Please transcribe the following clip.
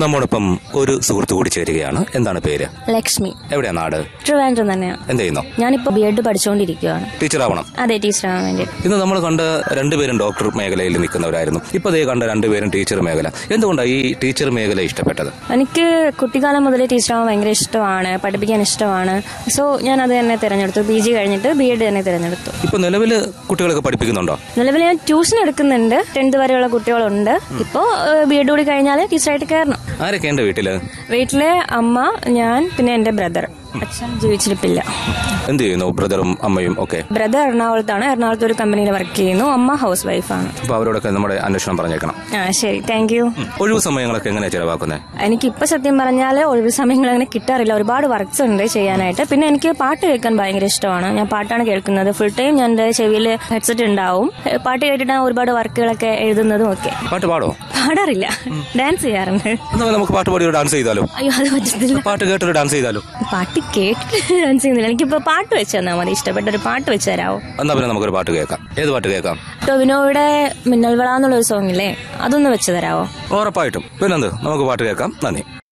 നമ്മോടൊപ്പം ഒരു സുഹൃത്ത് കൂടി ചേരുകയാണ് എന്താണ് പേര് ലക്ഷ്മി എവിടെയാ നാട് ട്രിവാൻഡ്രം തന്നെയാണ് എന്ത് ചെയ്യുന്നു ഞാനിപ്പോ ബി എഡ് പഠിച്ചുകൊണ്ടിരിക്കുകയാണ് ടീച്ചറാവണം അതെ ടീച്ചറാകാൻ വേണ്ടി ഇന്ന് നമ്മൾ കണ്ട രണ്ടുപേരും ഡോക്ടർ മേഖലയിൽ നിൽക്കുന്നവരായിരുന്നു ഇപ്പൊ ദേ കണ്ട രണ്ടുപേരും ടീച്ചർ മേഖല എന്തുകൊണ്ടാണ് ഈ ടീച്ചർ മേഖല ഇഷ്ടപ്പെട്ടത് എനിക്ക് കുട്ടിക്കാലം മുതലേ ടീച്ചറാവാൻ ഭയങ്കര ഇഷ്ടമാണ് പഠിപ്പിക്കാൻ ഇഷ്ടമാണ് സോ ഞാൻ അത് തന്നെ തിരഞ്ഞെടുത്തു പി ജി കഴിഞ്ഞിട്ട് ബി എഡ് തന്നെ തിരഞ്ഞെടുത്തു ഇപ്പൊ നിലവിൽ കുട്ടികളൊക്കെ പഠിപ്പിക്കുന്നുണ്ടോ നിലവിൽ ഞാൻ ട്യൂഷൻ എടുക്കുന്നുണ്ട് ടെൻത്ത് വരെയുള്ള കുട്ടികളുണ്ട് ഇപ്പോ ബി എഡ് കൂടി കഴിഞ്ഞാൽ ടീച്ചറായിട്ട് കയറണം ആരൊക്കെ ഉണ്ട് വീട്ടില് വീട്ടിലെ അമ്മ ഞാൻ പിന്നെ എന്റെ ബ്രദർ അച്ഛൻ ജീവിച്ചിരിപ്പില്ല എന്ത് ചെയ്യുന്നു ബ്രദറും അമ്മയും ഒക്കെ ബ്രദർ എറണാകുളത്താണ് എറണാകുളത്ത് ഒരു കമ്പനിയിൽ വർക്ക് ചെയ്യുന്നു അമ്മ ഹൗസ് വൈഫാണ് അപ്പൊ അവരോടൊക്കെ നമ്മുടെ അന്വേഷണം പറഞ്ഞേക്കണം ആ ശരി താങ്ക് യു ഒഴിവു സമയങ്ങളൊക്കെ എങ്ങനെയാ ചെലവാക്കുന്നത് എനിക്കിപ്പോ സത്യം പറഞ്ഞാൽ ഒഴിവ് സമയങ്ങൾ അങ്ങനെ കിട്ടാറില്ല ഒരുപാട് വർക്ക്സ് ഉണ്ട് ചെയ്യാനായിട്ട് പിന്നെ എനിക്ക് പാട്ട് കേൾക്കാൻ ഭയങ്കര ഇഷ്ടമാണ് ഞാൻ പാട്ടാണ് കേൾക്കുന്നത് ഫുൾ ടൈം ഞാൻ എന്റെ ചെവിയിൽ ഹെഡ്സെറ്റ് ഉണ്ടാവും ഏ, പാട്ട് കേട്ടിട്ടാണ് ഒരുപാട് വർക്കുകളൊക്കെ എഴുതുന്നതും ഒക്കെ പാട്ട് പാടോ പാടാറില്ല ഡാൻസ് ചെയ്യാറുണ്ട് എന്നാ നമുക്ക് പാട്ട് പാടി ഒരു ഡാൻസ് ചെയ്താലോ അയ്യോ അത് പറ്റത്തില്ല പാട്ട് കേട്ടൊരു ഡാൻസ് ചെയ്താലോ പാട്ട് കേട്ടിട്ട് ഡാൻസ് ചെയ്യുന്നില്ല എനിക്കിപ്പോ പാട്ട് വെച്ച് തന്നാൽ മതി ഇഷ്ടപ്പെട്ട ഒരു പാട്ട് വെച്ച് തരാമോ എന്നാ പിന്നെ നമുക്കൊരു പാട്ട് കേൾക്കാം ഏത് പാട്ട് കേൾക്കാം ടൊവിനോയുടെ മിന്നൽവള എന്നുള്ളൊരു സോങ് ഇല്ലേ അതൊന്ന് വെച്ച് തരാമോ ഉറപ്പായിട്ടും പിന്നെന്ത് നമുക്ക് പാട്ട് കേൾക്കാം നന്ദി